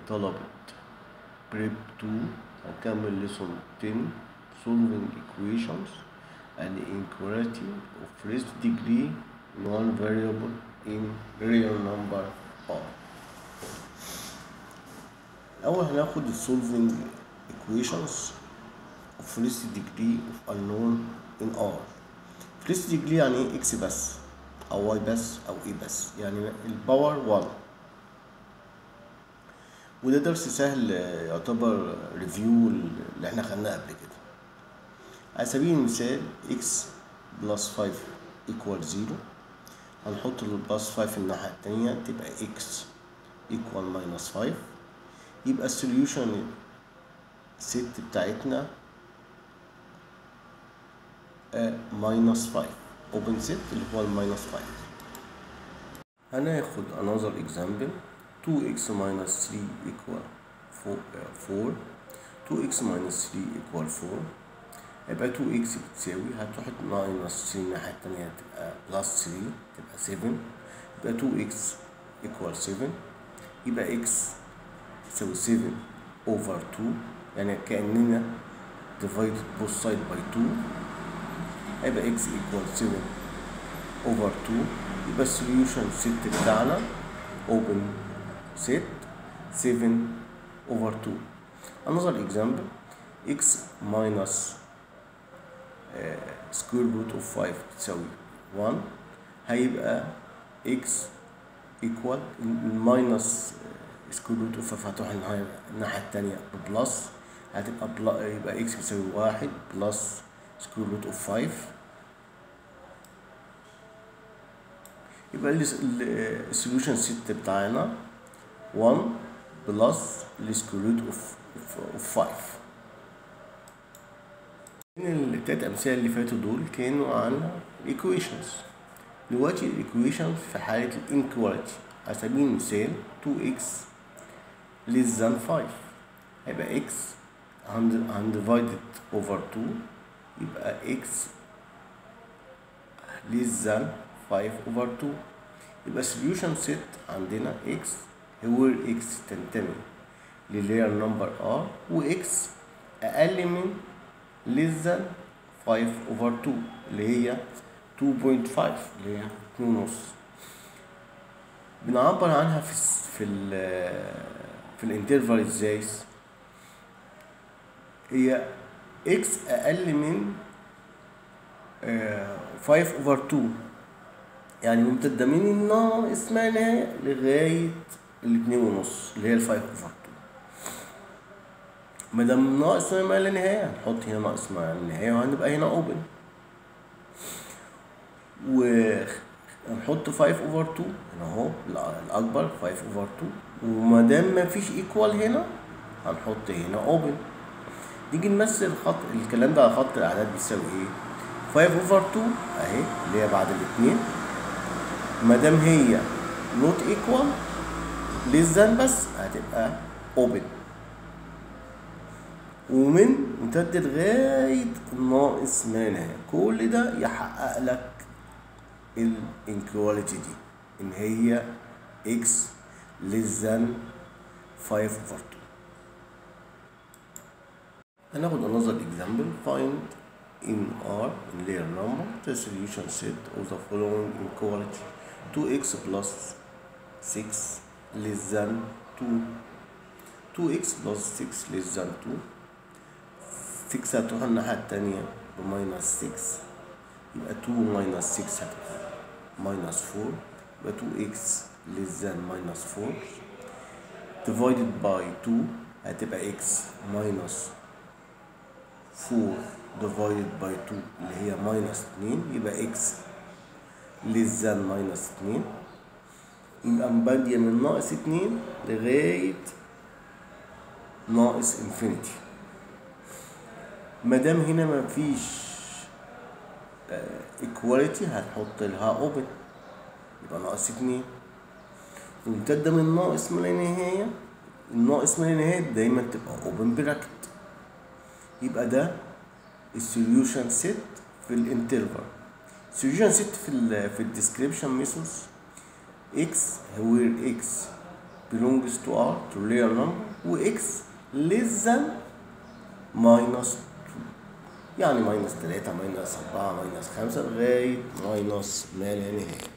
طلبت بريب 2 هنكمل ليسون 10 solving equations and inequality of first degree non variable in real number R أول هناخد ال solving equations of first degree of unknown in R first degree يعني ايه x بس أو y بس أو e بس يعني الباور 1 وده درس سهل يعتبر ريفيو اللي احنا خدناه قبل كده على سبيل المثال x بلس 5 equal 0 هنحط البلس 5 الناحية التانية تبقى x equal minus 5 يبقى السوليوشن ست بتاعتنا minus 5 open set اللي هو minus 5 هناخد another example 2x minus 3 equal 4, 4 2x minus 3 equal 4 يبقى 2x بتساوي هتروح minus 3 الناحية التانية تبقى plus 3 تبقى 7 يبقى 2x equal 7 يبقى x تساوي 7 over 2 يعني كأننا divided both side by 2 هيبقى x equal 7 over 2 يبقى السوليوشن set بتاعنا open set 7 over 2 another example x minus uh, square root of 5 تساوي 1 هيبقى x equal minus سكوير روت اوف 5 هتروح الناحية التانية ببلس هتبقى بلا يبقى اكس بيساوي واحد بلس سكوير روت اوف 5 يبقى السوليوشن ست بتاعنا 1 بلس السكوير روت اوف اوف 5 التلات أمثلة اللي فاتوا دول كانوا عن equations دلوقتي الايكويشنز في حالة الانكواليتي على سبيل المثال 2x less than 5 هيبقى x undivided over 2 يبقى x less than 5 over 2 يبقى solution set عندنا x where x تنتمي للريال نمبر r و x أقل من less than 5 over 2 اللي هي 2.5 اللي هي 2 ونص بنعبر عنها في في ال في الانترفال ازاي هي اكس اقل من 5 اوفر 2 يعني ممتدة من الناقص ما نهاية لغاية الاتنين ونص اللي هي الفايف اوفر 2 ما دام ناقص ما لا نهاية هنحط هنا ناقص ما لا نهاية وهنبقى هنا اوبن و هنحط 5 اوفر 2 هنا اهو الاكبر 5 اوفر 2 وما دام ما فيش ايكوال هنا هنحط هنا اوبن نيجي نمثل خط الكلام ده على خط الاعداد بيساوي ايه 5 اوفر 2 اهي اللي هي بعد الاثنين ما دام هي نوت ايكوال ليس ذان بس هتبقى اوبن ومن ممتد لغايه ناقص ما نهايه كل ده يحقق لك الانكواليتي دي ان هي x less than 5 over 2 هناخد another example find in R in layer number the solution set of the following inequality 2x plus 6 less than 2 2x plus 6 less than 2 6 هتروح الناحية التانية بماينس 6 يبقى 2 minus 6 هتبقى minus 4 يبقى 2x less than minus 4 divided by 2 هتبقى x minus 4 divided by 2 اللي هي minus 2 يبقى x less than minus 2 يبقى مبادية من ناقص 2 لغاية ناقص انفينيتي مادام هنا مفيش ايكواليتي هنحط لها اوبن يبقى ناقص اتنين ممتدة من ناقص ما لا نهاية الناقص ما لا نهاية دايما تبقى اوبن براكت يبقى ده السوليوشن سيت في الانترفال السوليوشن سيت في ال في الديسكريبشن ميثودز اكس وير اكس belongs to R to real number و X less than minus 2 يعني minus 3 minus 4 minus 5 لغاية minus ما لا نهاية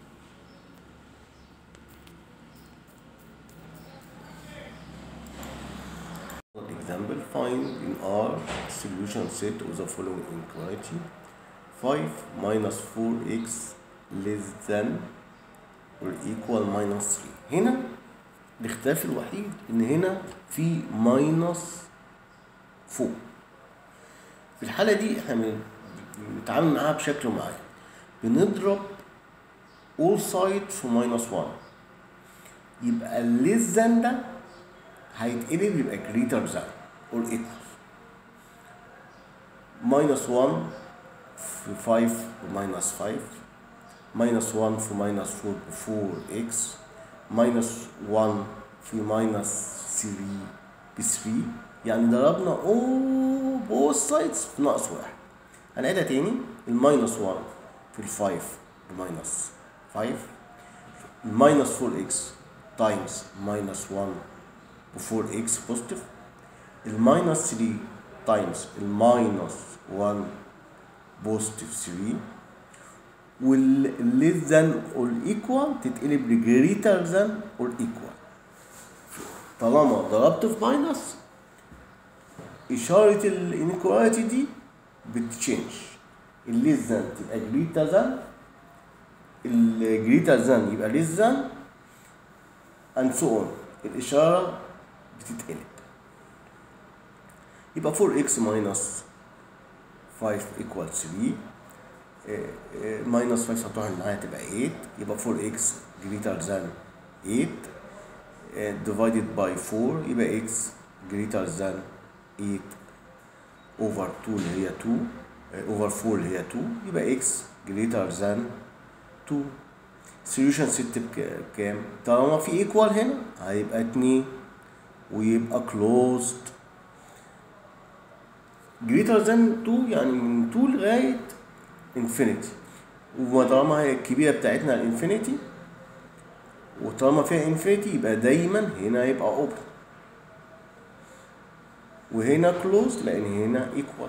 example find in R solution set of the following inequality 5 minus 4x less than or equal minus 3 هنا الاختلاف الوحيد ان هنا في ماينس فوق في الحالة دي احنا بن- بنتعامل معاها بشكل معين بنضرب all side في minus 1 يبقى less than ده هيتقلب يبقى greater than or equal minus 1 في 5 minus 5 minus 1 في minus 4 ب 4x minus 1 في minus 3 ب 3 يعني ضربنا all both sides في ناقص واحد هنعيدها تاني الماينس 1 في ال 5 بماينس 5 الماينس 4x تايمز ماينس 1 ب 4x بوزيتيف الماينس 3 تايمز الماينس 1 بوزيتيف 3 والليس ذان اور ايكوال تتقلب لجريتر ذان اور ايكوال طالما ضربت في ماينس اشاره الانيكواليتي دي بتشينج الليس ذان تبقى جريتر ذان الجريتر ذان يبقى ليس ذان اند سو اون الاشاره بتتقلب يبقى 4x minus 5 equal 3 minus 5 هتروح معاها تبقى 8 يبقى 4x greater than 8 آه، divided by 4 يبقى x greater than 8 over 2 اللي هي 2 آه، over 4 اللي هي 2 يبقى x greater than 2 solution set بك- بكام؟ طالما في equal هنا هيبقى 2 ويبقى closed greater than 2 يعني من 2 لغاية infinity وطالما هي الكبيرة بتاعتنا الانفينيتي وطالما فيها انفينيتي يبقى دايما هنا يبقى اوبن وهنا كلوز لان هنا ايكوال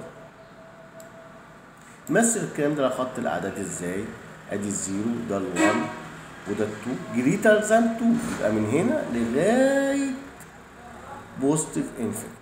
مثل الكلام ده على خط الاعداد ازاي ادي الزيرو ده ال1 وده ال2 جريتر ذان 2 يبقى من هنا لغايه بوزيتيف انفينيتي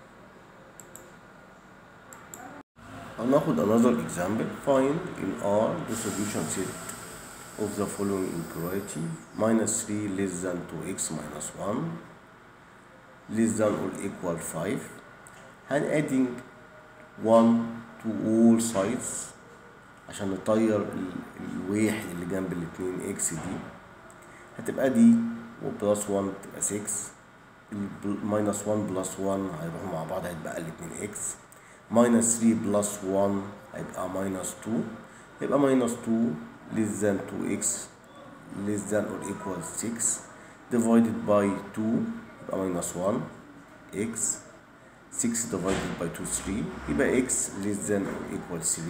هناخد another example find in R the solution set of the following inequality minus 3 less than 2x minus 1 less than or equal 5 and adding 1 to all sides عشان نطير ال- الواحد اللي جنب الاتنين اكس دي هتبقى دي وبلس 1 تبقى 6 الماينس 1 بلس 1 هيروحوا مع بعض هيتبقى الاتنين اكس ماينس 3 بلس 1 هيبقى ماينس 2 يبقى ماينس 2 less than 2x less than or equal 6 divided by 2 يبقى minus 1 x 6 divided by 2 3 يبقى x less than or equal 3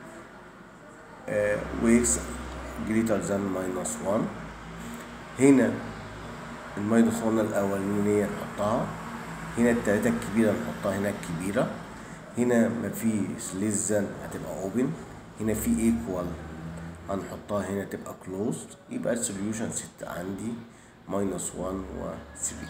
آه و x greater than minus 1 هنا الماينس 1 الأولانية نحطها هنا التلاتة الكبيرة نحطها هنا الكبيرة هنا مفيش less than هتبقى open هنا في equal هنحطها هنا تبقى closed يبقى السوليوشن ست عندي minus 1 و 3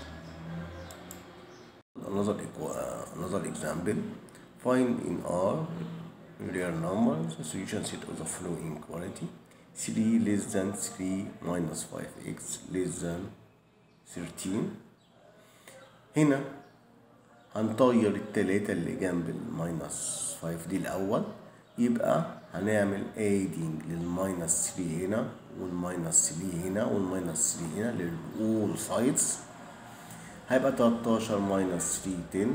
another equa- another example find in R real numbers the solution set of the following inequality 3 less than 3 minus 5x less than 13 هنا هنطير التلاتة اللي جنب الماينس 5 دي الأول يبقى هنعمل adding للماينس 3 هنا والماينس 3 هنا والماينس 3 هنا للأول سايدز هيبقى 13 ماينس 3 10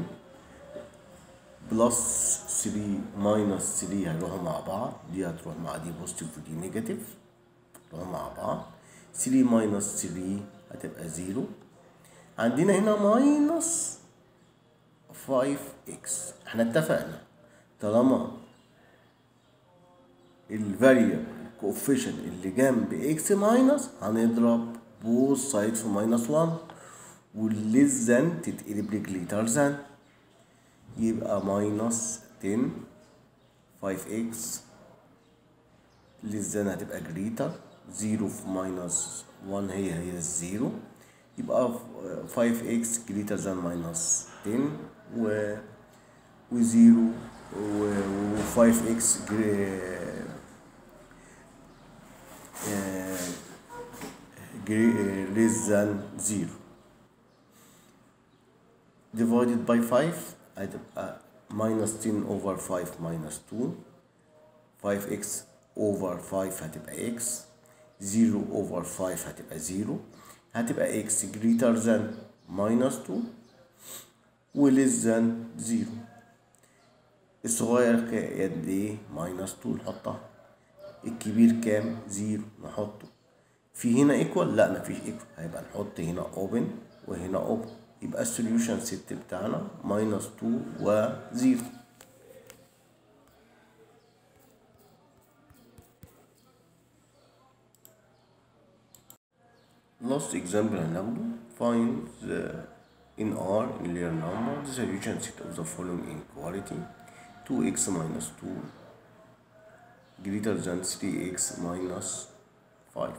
بلس 3 ماينس 3 هيروحوا مع بعض دي هتروح مع دي بوزيتيف ودي نيجاتيف يروحوا مع بعض 3 ماينس 3 هتبقى 0 عندنا هنا ماينس 5x احنا اتفقنا طالما الفاريبل coefficient اللي جنب x ماينس هنضرب both sides في ماينس 1 والليس ذان تتقلب لجريتر ذان يبقى ماينس 10 5x less than هتبقى جريتر 0 في ماينس 1 هي هي الزيرو يبقى 5x جريتر ذان ماينس 10 و و 0 و 5x less than 0 divided by 5 هتبقى minus 10 over 5 minus 2 5x over 5 هتبقى x 0 over 5 هتبقى 0 هتبقى x greater than minus 2 و less than 0 الصغير قد ايه minus 2 نحطها الكبير كام 0 نحطه في هنا equal لا مفيش equal هيبقى نحط هنا open وهنا open يبقى السوليوشن ست بتاعنا minus 2 و 0 last example هناخده find the in R in real number the solution set of the following inequality 2x minus 2 greater than 3x minus 5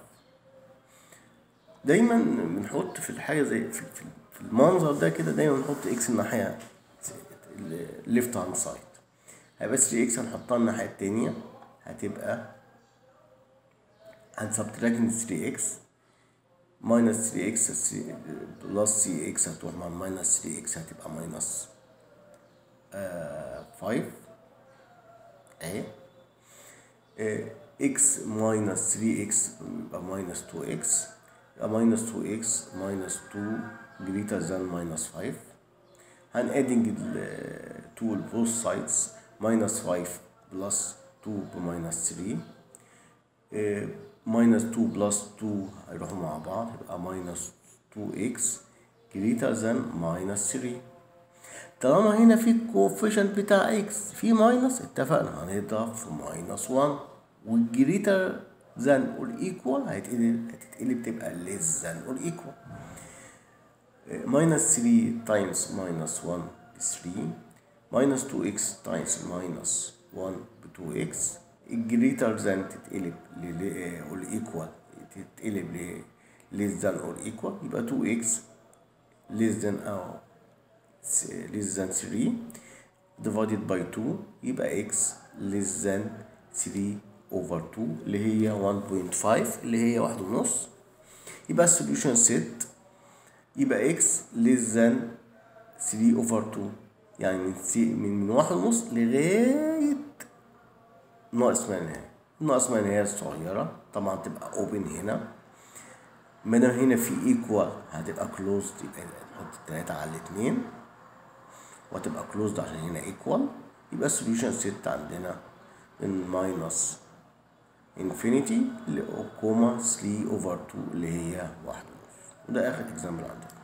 دايما بنحط في الحاجة زي في, في, في المنظر ده كده دايما نحط اكس الناحية left hand side هيبقى 3x هنحطها الناحية التانية هتبقى هنسبتراكت 3x minus 3x plus 3x هتروح مع minus 3x هتبقى minus آه 5 اهي آه x minus 3x يبقى minus 2x يبقى minus 2x minus 2 greater than minus 5 هن adding ال 2 both sides minus 5 plus 2 minus 3 آه minus 2 plus 2 هيروحوا مع بعض يبقى minus 2x greater than minus 3 طالما هنا في الكوفيشنت بتاع x في ماينس اتفقنا هنضرب في minus 1 والجريتر than or equal هتتقلب هتتقلب تبقى less than or equal minus 3 times minus 1 ب 3 minus 2x times minus 1 ب 2x الجريتر ذان تتقلب الايكوال تتقلب ل less than or equal يبقى 2x less than او less than 3 divided by 2 يبقى x less than 3 over 2 اللي هي 1.5 اللي هي واحد ونص يبقى السوليوشن ست يبقى x less than 3 over 2 يعني من من من واحد ونص لغاية ناقص ما نهاية ناقص ما نهاية الصغيرة طبعا تبقى اوبن هنا ما دام هنا في ايكوال هتبقى كلوزد يبقى نحط التلاتة على الاتنين وهتبقى كلوزد عشان هنا ايكوال يبقى السوليوشن ست عندنا من ماينس انفينيتي كوما 3 اوفر 2 اللي هي واحد ونص وده اخر اكزامبل عندنا